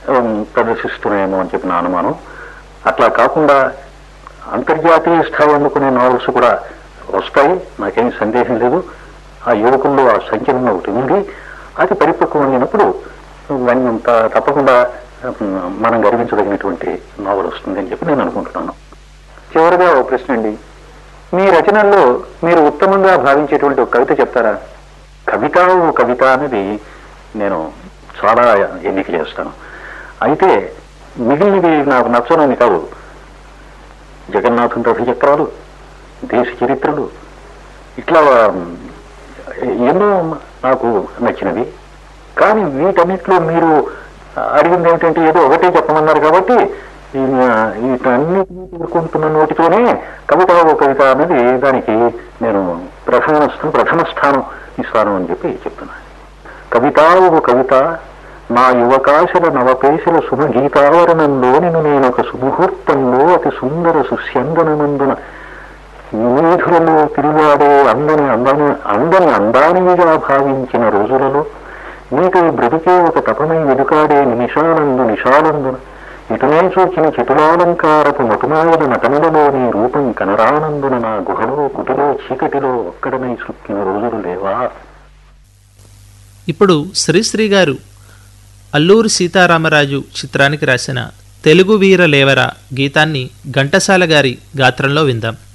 ఉమ్, ప్రదర్శిస్తున్నాయేమో అని చెప్పి నా అనుమానం అట్లా కాకుండా అంతర్జాతీయ స్థాయి అందుకునే నావల్స్ కూడా వస్తాయి నాకేం సందేహం లేదు ఆ యువకుల్లో ఆ సంచలనం ఒకటి ఉంది అది పరిపక్వమైనప్పుడు వన్- త- తప్పకుండా ఉమ్, మనం గర్వించదగినటువంటి నావల్ వస్తుందని చెప్పి నేను అనుకుంటున్నాను చివరిగా ఓ ప్రశ్న అండి మీ రచనల్లో మీరు ఉత్తమంగా భావించేటువంటి ఒక కవిత చెప్తారా కవిత ఓ కవిత అనేది నేను చాలా ఎన్నిక చేస్తాను అయితే మిగిలినవి నాకు నచ్చనని కాదు జగన్నాథుని రథ చక్రాలు దేశ చరిత్రలు ఇట్లా ఉమ్, ఎన్నో నాకు నచ్చినవి కానీ వీటన్నిటిలో మీరు అడిగింది ఏమిటంటే ఏదో ఒకటే చెప్పమన్నారు కాబట్టి ఈ, ఆ, వీటన్నిటిని పేర్కొంటున్న నోటితోనే కవిత ఓ కవిత అనేది దానికి నేను ప్రథమ స్థానం ప్రథమ స్థానం ఇస్తాను అని చెప్పి చెప్తున్నాను కవిత ఓ కవిత నా యువకాశల నవపేశల శుభ గీతావరణంలో నేను నేను ఒక సుముహూర్తంలో అతి సుందర సుస్యందనమందున వీధులలో తిరుగాడే అందని అందని అందని అందానిగా భావించిన రోజులలో నీకై బ్రతికే ఒక తపమై వెదుకాడే నిమిషాలందు నిషాలందున ఇటునే చూచిన చితులాలంకారపు మటుమాయల నటనలలో నీ రూపం కనరానందున నా గుహలో కుటిలో చీకటిలో ఒక్కడనై సుక్కిన రోజులు లేవా ఇప్పుడు శ్రీశ్రీ గారు అల్లూరి సీతారామరాజు చిత్రానికి రాసిన తెలుగు వీర లేవరా గీతాన్ని ఘంటసాల గారి గాత్రంలో విందాం